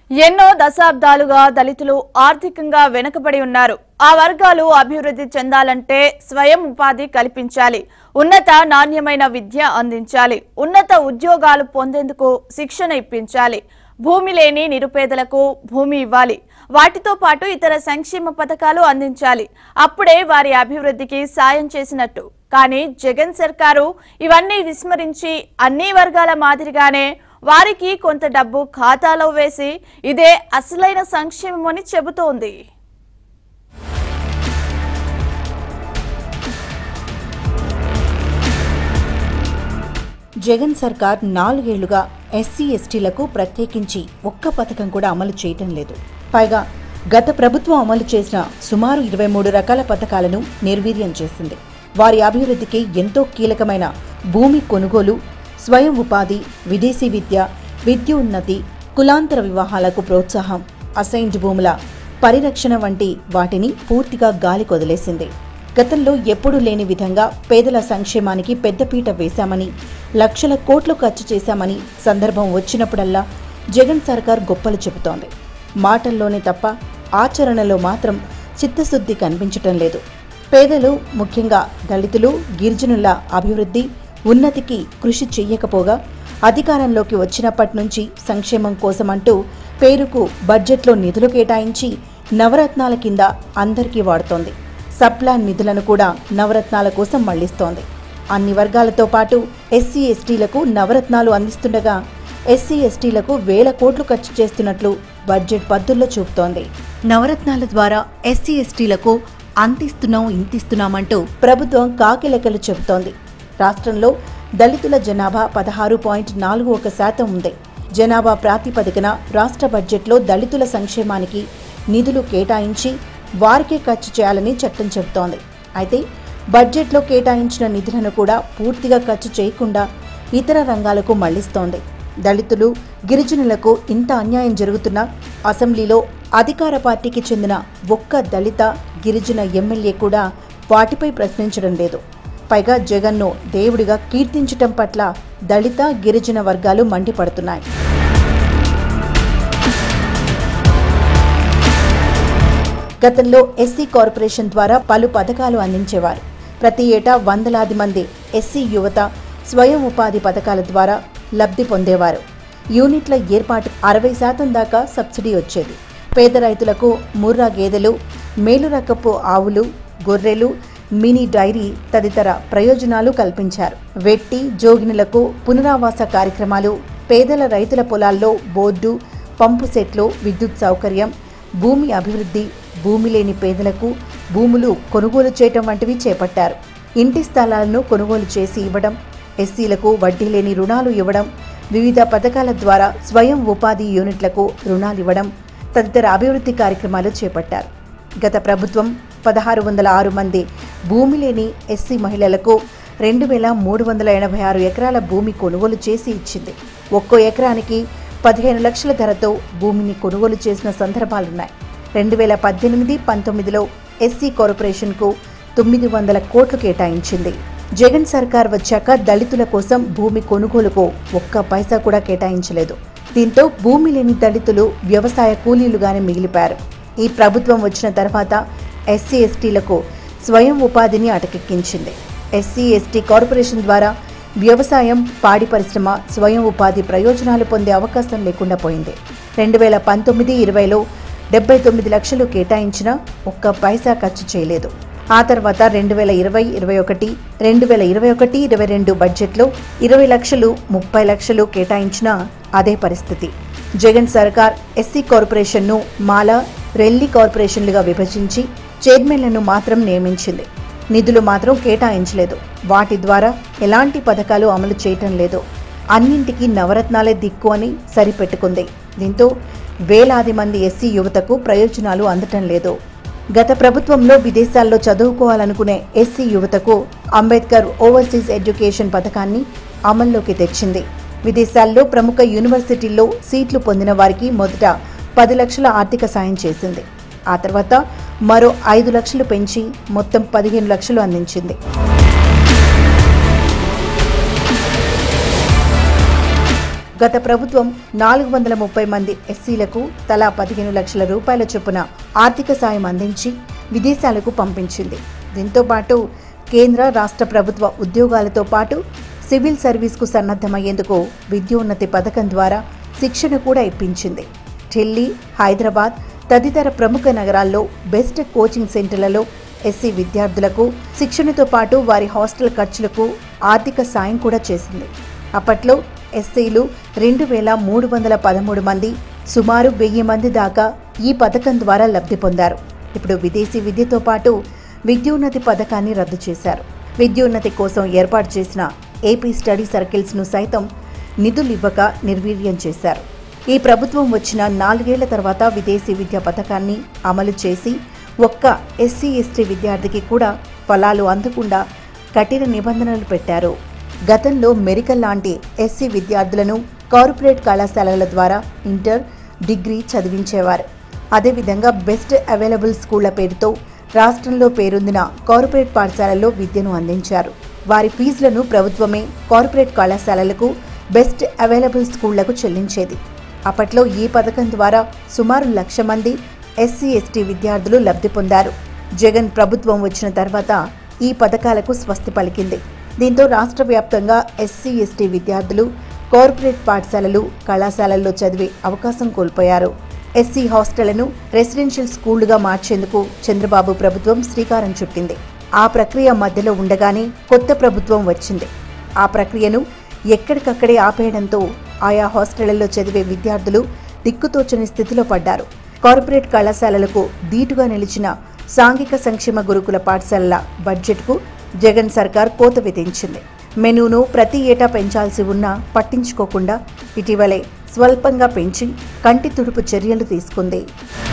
ఎన్నో దశాబ్దాలుగా దళితులు ఆర్థికంగా వెనుకబడి ఉన్నారు ఆ వర్గాలు అభివృద్ధి చెందాలంటే స్వయం ఉపాధి కల్పించాలి ఉన్నత నాణ్యమైన విద్య అందించాలి ఉన్నత ఉద్యోగాలు పొందేందుకు శిక్షణ ఇప్పించాలి భూమి లేని నిరుపేదలకు భూమి ఇవ్వాలి వాటితో పాటు ఇతర సంక్షేమ పథకాలు అందించాలి అప్పుడే వారి అభివృద్ధికి సాయం చేసినట్టు కానీ జగన్ సర్కారు ఇవన్నీ విస్మరించి అన్ని వర్గాల మాదిరిగానే వారికి కొంత డబ్బు ఖాతాలో వేసి ఇదే అసలైన సంక్షేమం అని చెబుతోంది జగన్ సర్కార్ నాలుగేళ్లుగా ఎస్సీ ఎస్టీలకు ప్రత్యేకించి ఒక్క పథకం కూడా అమలు చేయటం లేదు పైగా గత ప్రభుత్వం అమలు చేసిన సుమారు ఇరవై మూడు రకాల పథకాలను నిర్వీర్యం చేసింది వారి అభివృద్ధికి ఎంతో కీలకమైన భూమి కొనుగోలు స్వయం ఉపాధి విదేశీ విద్య విద్యోన్నతి కులాంతర వివాహాలకు ప్రోత్సాహం అసైన్డ్ భూముల పరిరక్షణ వంటి వాటిని పూర్తిగా గాలి కొదిలేసింది గతంలో ఎప్పుడూ లేని విధంగా పేదల సంక్షేమానికి పెద్దపీట వేశామని లక్షల కోట్లు ఖర్చు చేశామని సందర్భం వచ్చినప్పుడల్లా జగన్ సర్కార్ గొప్పలు చెబుతోంది మాటల్లోనే తప్ప ఆచరణలో మాత్రం చిత్తశుద్ధి కనిపించటం లేదు పేదలు ముఖ్యంగా దళితులు గిరిజనుల అభివృద్ధి ఉన్నతికి కృషి చెయ్యకపోగా అధికారంలోకి వచ్చినప్పటి నుంచి సంక్షేమం కోసమంటూ పేరుకు బడ్జెట్లో నిధులు కేటాయించి నవరత్నాల కింద అందరికీ వాడుతోంది సప్లాన్ నిధులను కూడా నవరత్నాల కోసం మళ్లిస్తోంది అన్ని వర్గాలతో పాటు ఎస్సీ ఎస్టీలకు నవరత్నాలు అందిస్తుండగా ఎస్సీ ఎస్టీలకు వేల కోట్లు ఖర్చు చేస్తున్నట్లు బడ్జెట్ పద్దుల్లో చూపుతోంది నవరత్నాల ద్వారా ఎస్సీ ఎస్టీలకు అంతిస్తున్నాం ఇంతిస్తున్నామంటూ ప్రభుత్వం కాకి లెక్కలు చెబుతోంది రాష్ట్రంలో దళితుల జనాభా పదహారు పాయింట్ నాలుగు ఒక శాతం ఉంది జనాభా ప్రాతిపదికన రాష్ట్ర బడ్జెట్లో దళితుల సంక్షేమానికి నిధులు కేటాయించి వారికే ఖర్చు చేయాలని చట్టం చెబుతోంది అయితే బడ్జెట్లో కేటాయించిన నిధులను కూడా పూర్తిగా ఖర్చు చేయకుండా ఇతర రంగాలకు మళ్లిస్తోంది దళితులు గిరిజనులకు ఇంత అన్యాయం జరుగుతున్నా అసెంబ్లీలో అధికార పార్టీకి చెందిన ఒక్క దళిత గిరిజన ఎమ్మెల్యే కూడా వాటిపై ప్రశ్నించడం లేదు పైగా జగన్ను దేవుడిగా కీర్తించటం పట్ల దళిత గిరిజన వర్గాలు మండిపడుతున్నాయి గతంలో ఎస్సీ కార్పొరేషన్ ద్వారా పలు పథకాలు అందించేవారు ప్రతి ఏటా వందలాది మంది ఎస్సీ యువత స్వయం ఉపాధి పథకాల ద్వారా లబ్ధి పొందేవారు యూనిట్ల ఏర్పాటు అరవై శాతం దాకా సబ్సిడీ వచ్చేది పేద రైతులకు ముర్రా గేదెలు మేలు రకపు ఆవులు గొర్రెలు మినీ డైరీ తదితర ప్రయోజనాలు కల్పించారు వెట్టి జోగినులకు పునరావాస కార్యక్రమాలు పేదల రైతుల పొలాల్లో బోర్డు పంపు సెట్లు విద్యుత్ సౌకర్యం భూమి అభివృద్ధి భూమి లేని పేదలకు భూములు కొనుగోలు చేయటం వంటివి చేపట్టారు ఇంటి స్థలాలను కొనుగోలు చేసి ఇవ్వడం ఎస్సీలకు వడ్డీ లేని రుణాలు ఇవ్వడం వివిధ పథకాల ద్వారా స్వయం ఉపాధి యూనిట్లకు రుణాలు ఇవ్వడం తదితర అభివృద్ధి కార్యక్రమాలు చేపట్టారు గత ప్రభుత్వం పదహారు వందల ఆరు మంది భూమి లేని ఎస్సీ మహిళలకు రెండు వేల మూడు వందల ఎనభై ఆరు ఎకరాల భూమి కొనుగోలు చేసి ఇచ్చింది ఒక్కో ఎకరానికి పదిహేను లక్షల ధరతో భూమిని కొనుగోలు చేసిన సందర్భాలున్నాయి రెండు వేల పద్దెనిమిది పంతొమ్మిదిలో ఎస్సీ కార్పొరేషన్కు తొమ్మిది వందల కోట్లు కేటాయించింది జగన్ సర్కార్ వచ్చాక దళితుల కోసం భూమి కొనుగోలుకు ఒక్క పైసా కూడా కేటాయించలేదు దీంతో భూమి లేని దళితులు వ్యవసాయ కూలీలుగానే మిగిలిపారు ఈ ప్రభుత్వం వచ్చిన తర్వాత ఎస్సీ ఎస్టీలకు స్వయం ఉపాధిని అటకెక్కించింది ఎస్సీ ఎస్టీ కార్పొరేషన్ ద్వారా వ్యవసాయం పాడి పరిశ్రమ స్వయం ఉపాధి ప్రయోజనాలు పొందే అవకాశం లేకుండా పోయింది రెండు వేల పంతొమ్మిది ఇరవైలో డెబ్బై తొమ్మిది లక్షలు కేటాయించినా ఒక్క పైసా ఖర్చు చేయలేదు ఆ తర్వాత రెండు వేల ఇరవై ఇరవై ఒకటి రెండు వేల ఇరవై ఒకటి ఇరవై రెండు బడ్జెట్లో ఇరవై లక్షలు ముప్పై లక్షలు కేటాయించినా అదే పరిస్థితి జగన్ సర్కార్ ఎస్సీ కార్పొరేషన్ను మాల రెల్లి కార్పొరేషన్లుగా విభజించి చైర్మన్లను మాత్రం నియమించింది నిధులు మాత్రం కేటాయించలేదు వాటి ద్వారా ఎలాంటి పథకాలు అమలు చేయటం లేదు అన్నింటికీ నవరత్నాలే దిక్కు అని సరిపెట్టుకుంది దీంతో వేలాది మంది ఎస్సీ యువతకు ప్రయోజనాలు అందటం లేదు గత ప్రభుత్వంలో విదేశాల్లో చదువుకోవాలనుకునే ఎస్సీ యువతకు అంబేద్కర్ ఓవర్సీస్ ఎడ్యుకేషన్ పథకాన్ని అమల్లోకి తెచ్చింది విదేశాల్లో ప్రముఖ యూనివర్సిటీల్లో సీట్లు పొందిన వారికి మొదట పది లక్షల ఆర్థిక సాయం చేసింది ఆ తర్వాత మరో ఐదు లక్షలు పెంచి మొత్తం పదిహేను లక్షలు అందించింది గత ప్రభుత్వం నాలుగు వందల ముప్పై మంది ఎస్సీలకు తలా పదిహేను లక్షల రూపాయల చొప్పున ఆర్థిక సాయం అందించి విదేశాలకు పంపించింది దీంతో పాటు కేంద్ర రాష్ట్ర ప్రభుత్వ ఉద్యోగాలతో పాటు సివిల్ సర్వీస్కు సన్నద్ధమయ్యేందుకు విద్యోన్నతి పథకం ద్వారా శిక్షణ కూడా ఇప్పించింది ఢిల్లీ హైదరాబాద్ తదితర ప్రముఖ నగరాల్లో బెస్ట్ కోచింగ్ సెంటర్లలో ఎస్సీ విద్యార్థులకు శిక్షణతో పాటు వారి హాస్టల్ ఖర్చులకు ఆర్థిక సాయం కూడా చేసింది అప్పట్లో ఎస్సీలు రెండు వేల మూడు వందల పదమూడు మంది సుమారు వెయ్యి మంది దాకా ఈ పథకం ద్వారా లబ్ధి పొందారు ఇప్పుడు విదేశీ విద్యతో పాటు విద్యోన్నతి పథకాన్ని రద్దు చేశారు విద్యోన్నతి కోసం ఏర్పాటు చేసిన ఏపీ స్టడీ సర్కిల్స్ను సైతం నిధులివ్వక నిర్వీర్యం చేశారు ఈ ప్రభుత్వం వచ్చిన నాలుగేళ్ల తర్వాత విదేశీ విద్యా పథకాన్ని అమలు చేసి ఒక్క ఎస్సీ ఎస్టీ విద్యార్థికి కూడా ఫలాలు అందకుండా కఠిన నిబంధనలు పెట్టారు గతంలో మెరికల్ లాంటి ఎస్సీ విద్యార్థులను కార్పొరేట్ కళాశాలల ద్వారా ఇంటర్ డిగ్రీ చదివించేవారు అదేవిధంగా బెస్ట్ అవైలబుల్ స్కూళ్ల పేరుతో రాష్ట్రంలో పేరొందిన కార్పొరేట్ పాఠశాలల్లో విద్యను అందించారు వారి ఫీజులను ప్రభుత్వమే కార్పొరేట్ కళాశాలలకు బెస్ట్ అవైలబుల్ స్కూళ్లకు చెల్లించేది అప్పట్లో ఈ పథకం ద్వారా సుమారు లక్ష మంది ఎస్సీ ఎస్టీ విద్యార్థులు లబ్ధి పొందారు జగన్ ప్రభుత్వం వచ్చిన తర్వాత ఈ పథకాలకు స్వస్తి పలికింది దీంతో రాష్ట్ర వ్యాప్తంగా ఎస్సీ ఎస్టీ విద్యార్థులు కార్పొరేట్ పాఠశాలలు కళాశాలల్లో చదివే అవకాశం కోల్పోయారు ఎస్సీ హాస్టళ్లను రెసిడెన్షియల్ స్కూళ్లుగా మార్చేందుకు చంద్రబాబు ప్రభుత్వం శ్రీకారం చుట్టింది ఆ ప్రక్రియ మధ్యలో ఉండగానే కొత్త ప్రభుత్వం వచ్చింది ఆ ప్రక్రియను ఎక్కడికక్కడే ఆపేయడంతో ఆయా హాస్టళ్లలో చదివే విద్యార్థులు దిక్కుతోచని స్థితిలో పడ్డారు కార్పొరేట్ కళాశాలలకు ధీటుగా నిలిచిన సాంఘిక సంక్షేమ గురుకుల పాఠశాలల బడ్జెట్కు జగన్ సర్కార్ కోత విధించింది మెనూను ప్రతి ఏటా పెంచాల్సి ఉన్నా పట్టించుకోకుండా ఇటీవలే స్వల్పంగా పెంచి కంటి తుడుపు చర్యలు తీసుకుంది